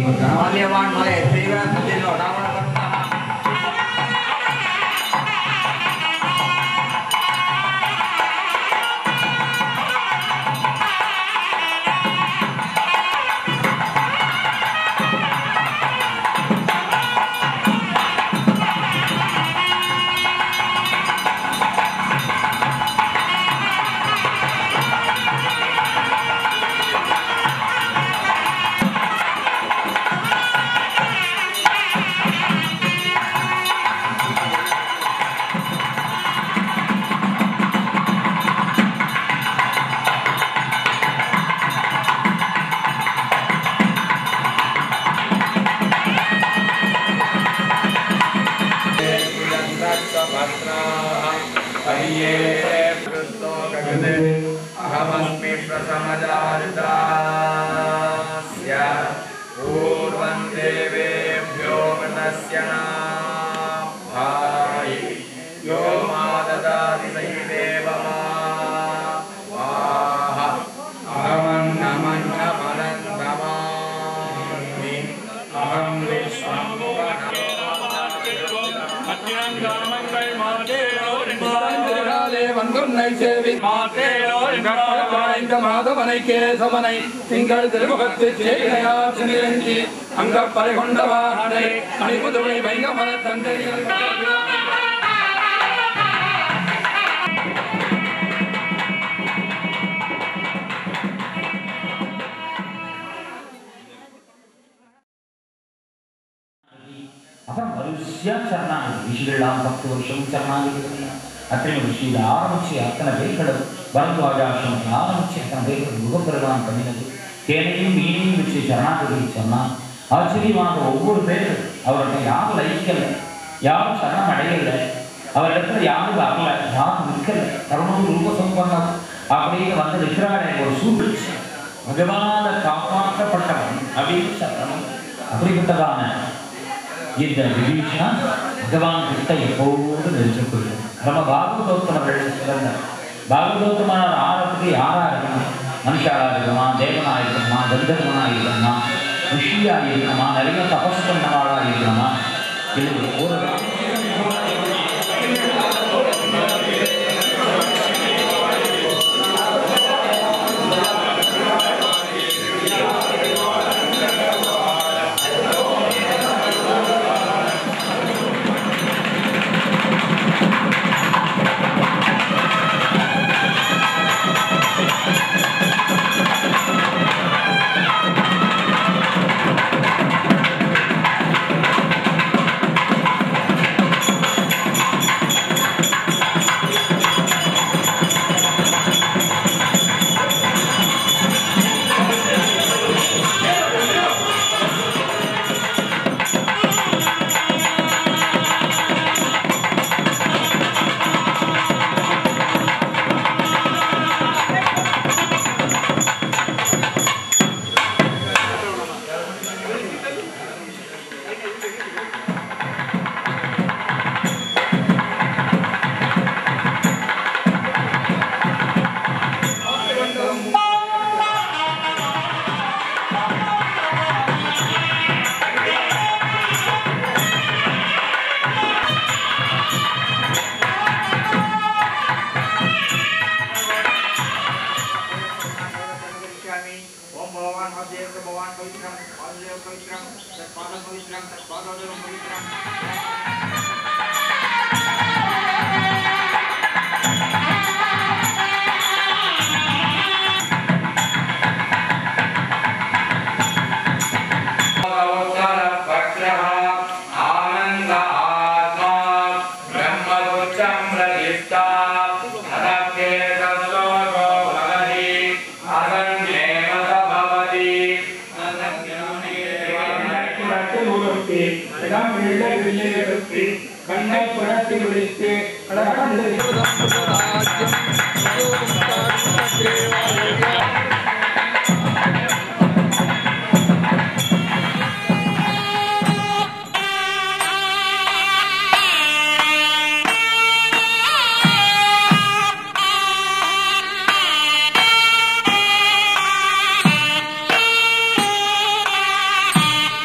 மால்யவான் மலை தெய்வ மத்தியிலோ ராவண अहमस्मि प्रथमजातास्य पूर्वं देवेभ्यो वृतस्य भाय यो मा ददाति सैदेव मा वाह अहमन्नमन्नमनन्दमामि अहं विश्वं வந்துன்னை சேவி இந்த மாதவனை கேசவனை திங்கள் திருமுகத்து சேனையாற்றி அங்க பறை கொண்டவானை அணிபுதுவை வைங்கமல தந்தை அப்புறம் வரிசையா சரணாகதி ரிஷிகள்லாம் பத்து வருஷம் சரணாகதி பண்ணினாங்க அத்தனை ரிஷியில் ஆரம்பிச்சு அத்தனை பேர்களும் பரத்வாஜாசிரமத்தில் ஆரம்பிச்சு அத்தனை பேர்கள் முகப்பெருமான் பண்ணினது தேனையும் மீனையும் வச்சு சரணாகதி சொன்னான் ஆச்சரியமாக ஒவ்வொரு பேரும் அவர்கிட்ட யாரும் லயிக்கல யாரும் சரணம் அடையல அவரிடத்துல யாரும் வரல யாரும் நிற்கல தருணம் ரூப சம்பந்தம் அப்படின்னு வந்து நிற்கிறாரே ஒரு சூழ்ச்சி பகவான காப்பாற்றப்பட்டவன் அப்படின்னு சரணம் அப்படிப்பட்டதான இந்த விபீஷணா பகவான் கிட்ட எப்போது நெருங்கக்கூடியது நம்ம பாகவதோத்தமர்கள் சிறந்த பாகவதோத்தமான ஆரத்துக்கு யாரா இருக்கணும் மனுஷாரா இருக்கணுமா தேவனா இருக்கணுமா கந்தர்வனா இருக்கணுமா ரிஷியா இருக்கணுமா நிறைய தபஸ் பண்ணவாளா இருக்கணுமா இது ஒரு ओम भगवान महादेव के भगवान पवित्रम वासुदेव पवित्रम तत्पादम पवित्रम तत्पादोदरम पवित्रम आनंद आत्मा ब्रह्मगुच्ඡं प्रतिष्ठा अदप्ये तत्सोको भवति असङ्ख्येन स भवति புரட்டு உருப்பி இடம் வெள்ளை வெள்ளை எடுப்பி கண்ணை புரட்டி விழித்து கடகண்டு Thank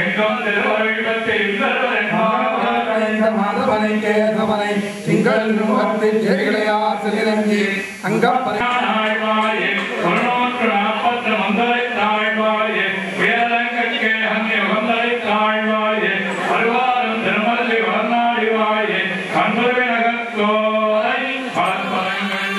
எங்கும் திருவழிபத்தில் கலைந்த மாதவனை கேசவனை திங்கள் முகத்தில் ஜெயகளையார் சிறிரஞ்சி அங்கப்பறை தாழ்வாயே தொண்ணூற்று நாற்பத்து மந்தரை தாழ்வாயே உயரங்கட்கே அங்கே உகந்தரை தாழ்வாயே அருவாரும் திருமலை வர்ணாடிவாயே கண்புரை நகத்தோரை பரம்பரங்கள்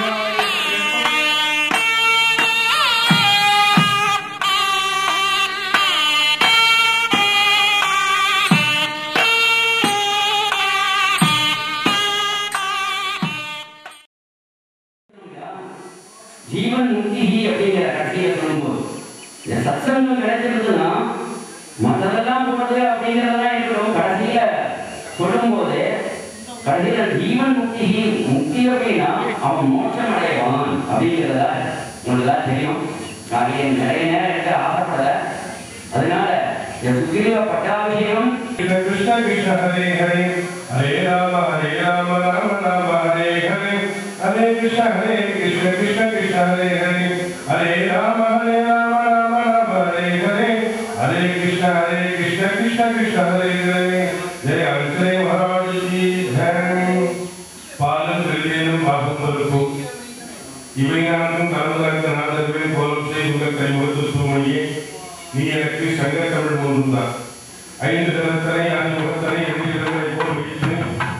ஜீவன் முக்தி அப்படிங்கிற கடைசியை சொல்லும்போது இந்த சத்சங்கம் கிடைச்சிருக்குன்னா மற்றதெல்லாம் போறது அப்படிங்கிறதெல்லாம் இருக்கணும் கடைசியில சொல்லும்போது கடைசியில ஜீவன் முக்தி முக்தி அப்படின்னா அவன் மோட்சம் அடைவான் அப்படிங்கிறதா உங்களுக்கு தான் தெரியும் நான் என் நிறைய நேரம் எடுத்து ஆசைப்படல அதனால இந்த சுக்ரீவ பட்டாபிஷேகம் कृष्ण कृष्ण कृष्ण हरे हरे हरे राम हरे राम राम राम हरे हरे हरे कृष्ण हरे कृष्ण कृष्ण कृष्ण हरे हरे हरे राम हरे राम राम राम हरे हरे हरे कृष्ण हरे कृष्ण कृष्ण कृष्ण हरे हरे जय अंतरे महाराज की जय பாலும் திருவேனும் பாகம் பொறுப்பும் இவையானும் கலந்து நாதர்வே போலும் செய்துள்ள கைமுகத்து சூமணியே நீ எனக்கு சங்க தமிழ் மூன்றும் தான் ஐந்து தினத்தனை ஐந்து முகத்தனை எட்டு இடங்களை போல் வைத்து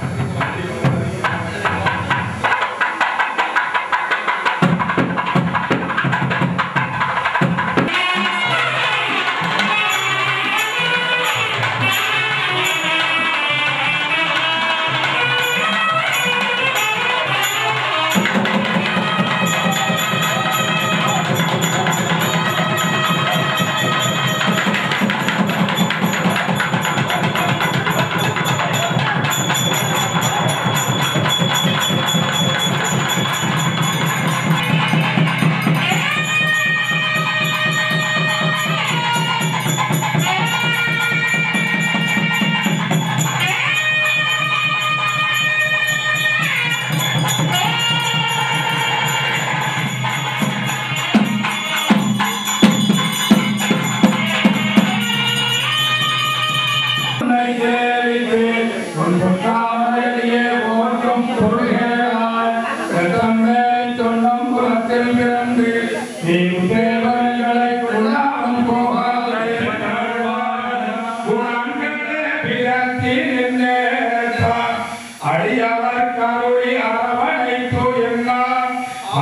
அடியவர் கருளி அரவணைத்து என்னான்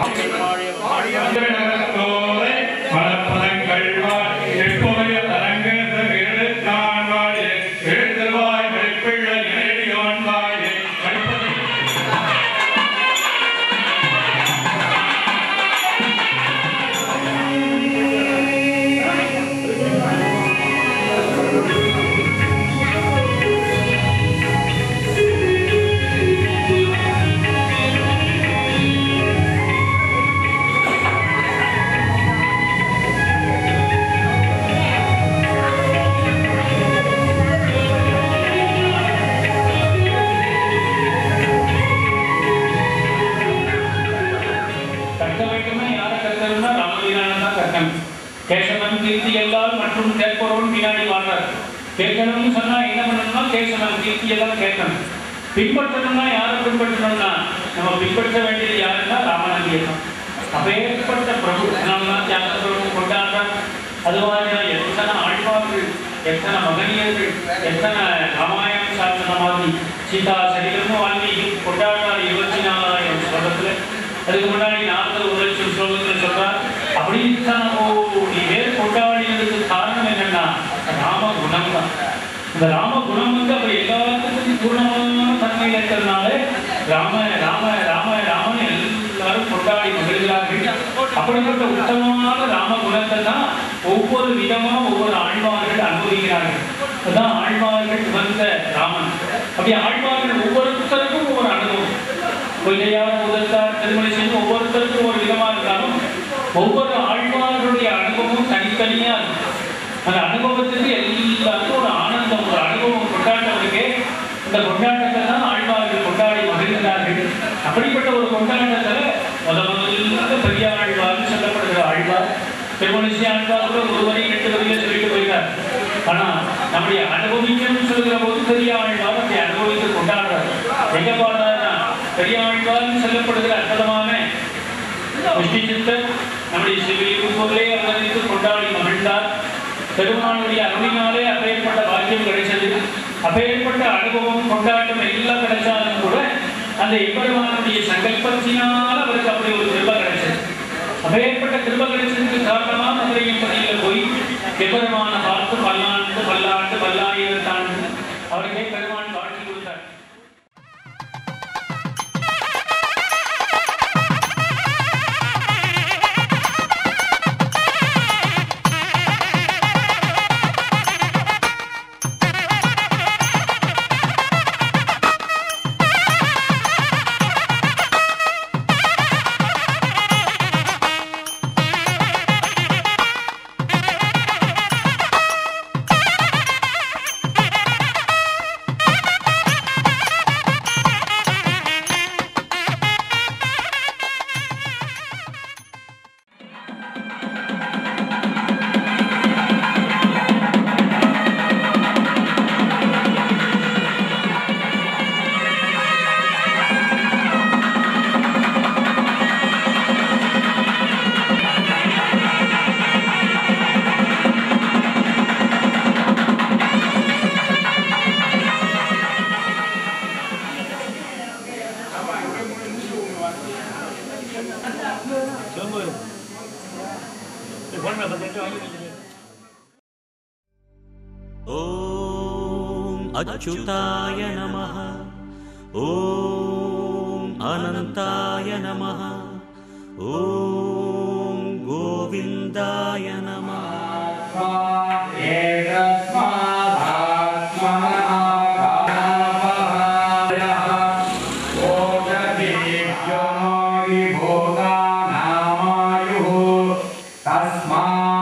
நகரத்தோரை மலப்பதங்கள் வாழ் எப்போய அரங்கேற்ற எழுத்தான் வாழே எழுதல்வாய் வெப்பிள்ளை நேடியோன் வாழே கற்பனை கற்க வேண்டுமே யாரை கற்கணும்னா ராமலீலான தான் கற்கணும் கேசவன் கீர்த்தி எல்லாம் மற்றும் கேட்பவரும் பின்னாடி வாழ்றார் கேட்கணும்னு சொன்னா என்ன பண்ணணும்னா கேசவன் கீர்த்தி எல்லாம் கேட்கணும் பின்பற்றணும்னா யாரை பின்பற்றணும்னா நம்ம பின்பற்ற வேண்டியது யாருன்னா ராமநந்தியை தான் அப்பேற்பட்ட பிரபு அதனாலதான் தியாக பிரபு கொண்டாடுறார் அது மாதிரி எத்தனை ஆழ்வார்கள் எத்தனை மகனியர்கள் எத்தனை ராமாயணம் சாஸ்திர மாதிரி சீதா சரிகமும் வால்மீகி கொண்டாடுறார் இருபத்தி நாலாயிரம் ஸ்லோகத்துல அதுக்கு முன்னாடி நாற்பது ஒரு லட்சம் ஸ்லோகத்தில் சொல்றார் அப்படி இத்தனை கோடி பேர் கொண்டாடினதுக்கு காரணம் என்னன்னா ராம குணம் தான் இந்த ராம குணம் வந்து அப்ப எல்லாத்துக்கும் பூர்ணமான தன்மையில் இருக்கிறதுனால ராம ராம ராம ராமன் எல்லாரும் கொண்டாடி மகிழ்கிறார்கள் அப்படிப்பட்ட உத்தமமான ராம குணத்தை தான் ஒவ்வொரு விதமா ஒவ்வொரு ஆழ்வார்கள் அனுபவிக்கிறார்கள் அதான் ஆழ்வார்கள் உகந்த ராமன் அப்படி ஆழ்வார்கள் ஒவ்வொருத்தருக்கும் ஒவ்வொரு அனுபவம் பொய்கையார் முதத்தார் திருமணி செய்து ஒவ்வொருத்தருக்கும் ஒரு விதமா இருந்தாலும் ஒவ்வொரு ஆழ்வார்களுடைய அனுபவமும் தனித்தனியா இருக்கும் அந்த அனுபவத்துக்கு எல்லாருக்கும் ஒரு ஆனந்தம் ஒரு அனுபவம் கொண்டாட்டம் இருக்கு இந்த கொண்டாட்டத்தை தான் ஆழ்வார்கள் கொண்டாடி மகிழ்கிறார்கள் அப்படிப்பட்ட ஒரு கொண்டாட்டத்துல முத முதல்ல பெரிய ஆழ்வார்னு சொல்லப்படுகிற ஆழ்வார் திருமணிசி ஆழ்வார் கூட ஒரு வரி ரெண்டு வரியில சொல்லிட்டு போயிட்டார் ஆனா நம்முடைய அனுபவிக்கணும்னு சொல்கிற போது பெரியாழ்வார் அப்படி அனுபவித்து கொண்டாடுறார் எங்க பாடுறாருன்னா பெரியாழ்வார்னு சொல்லப்படுகிற அற்புதமான விஷ்ணு சித்தர் நம்முடைய சிவலிபுத்தூரிலே அவதரித்து கொண்டாடி மகிழ்ந்தார் பெருமானுடைய அருளினாலே அப்பேற்பட்ட பாக்கியம் கிடைச்சது அப்பேற்பட்ட அனுபவம் கொண்டாட்டம் எல்லாம் கிடைச்சாலும் கூட அந்த எம்பெருமானுடைய சங்கல்பத்தினால் அவருக்கு அப்படி ஒரு கிருப கிடைச்சது அப்பேற்பட்ட கிருப கிடைச்சதுக்கு காரணமா மதுரை எம்பதியில போய் எம்பெருமான பார்த்து பல்லாண்டு பல்லாண்டு பல்லாயிரத்தாண்டு அவருக்கே பெருமான் காட்சி கொடுத்தார் ॐ अच्युताय नमः ॐ अनन्ताय नमः ॐ गोविन्दाय नमः तस्मात्